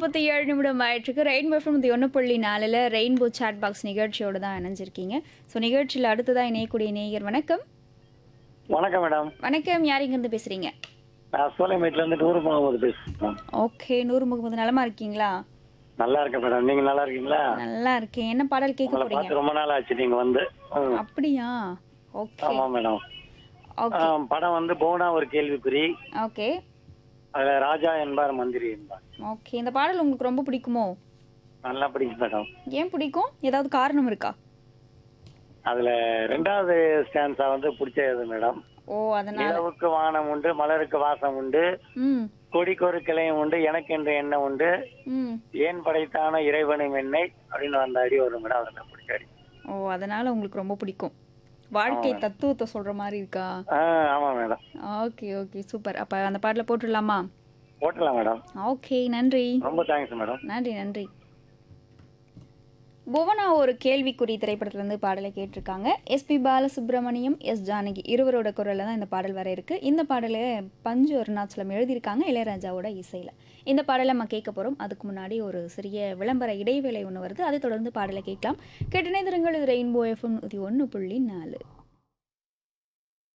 முப்பத்தி ஏழு நிமிடம் ஆயிட்டுருக்கு ரெயின்போ எஃப்எம் இது ஒன்று புள்ளி நாலில் ரெயின்போ சாட் பாக்ஸ் நிகழ்ச்சியோடு தான் இணைஞ்சிருக்கீங்க ஸோ நிகழ்ச்சியில் அடுத்ததாக இணையக்கூடிய நேயர் வணக்கம் வணக்கம் மேடம் வணக்கம் யார் இங்கேருந்து பேசுகிறீங்க நான் சோலைமேட்ல இருந்து நூறு முகமது பேசுறேன் ஓகே நூறு முகமது நலமா இருக்கீங்களா நல்லா இருக்கேன் மேடம் நீங்க நல்லா இருக்கீங்களா நல்லா இருக்கேன் என்ன பாடல் கேட்க உங்களை போறீங்க பார்த்து ரொம்ப நாள் ஆச்சு நீங்க வந்து ம். அப்படியா ஓகே ஆமா மேடம் ஓகே ஆ, படம் வந்து போனா ஒரு கேள்விக்குறி ஓகே அதுல ராஜா என்பார் மந்திரி என்பார் ஓகே இந்த பாடல் உங்களுக்கு ரொம்ப பிடிக்குமோ நல்லா பிடிக்கும் மேடம் ஏன் பிடிக்கும் ஏதாவது காரணம் இருக்கா அதுல ரெண்டாவது ஸ்டான்ஸா வந்து பிடிச்சது மேடம் ஓ அதனால நிலவுக்கு வானம் உண்டு மலருக்கு வாசம் உண்டு ம் கொடிக்கு ஒரு கிளையும் உண்டு எனக்கு என்ற எண்ணம் உண்டு ம் ஏன் படைத்தான இறைவனும் என்னை அப்படின்னு அந்த அடி வரும் மேடம் அதுல பிடிச்ச அடி ஓ அதனால உங்களுக்கு ரொம்ப பிடிக்கும் வாழ்க்கை தத்துவத்தை சொல்ற மாதிரி இருக்கா ஆ ஆமா மேடம் ஓகே ஓகே சூப்பர் அப்ப அந்த பாடல போட்டுடலாமா போட்டலாம் மேடம் ஓகே நன்றி ரொம்ப தேங்க்ஸ் மேடம் நன்றி நன்றி புவனா ஒரு கேள்விக்குறி திரைப்படத்துலேருந்து பாடலை கேட்டிருக்காங்க எஸ்பி பாலசுப்ரமணியம் எஸ் ஜானகி இருவரோட குரலில் தான் இந்த பாடல் வர இருக்கு இந்த பாடலை பஞ்சு அருணாச்சலம் எழுதியிருக்காங்க இளையராஜாவோட இசையில் இந்த பாடலை நம்ம கேட்க போகிறோம் அதுக்கு முன்னாடி ஒரு சிறிய விளம்பர இடைவேளை ஒன்று வருது அதை தொடர்ந்து பாடலை கேட்கலாம் கேட்டினை திருங்கள் இது ரெயின்போ எஃப்எம் இது ஒன்று புள்ளி நாலு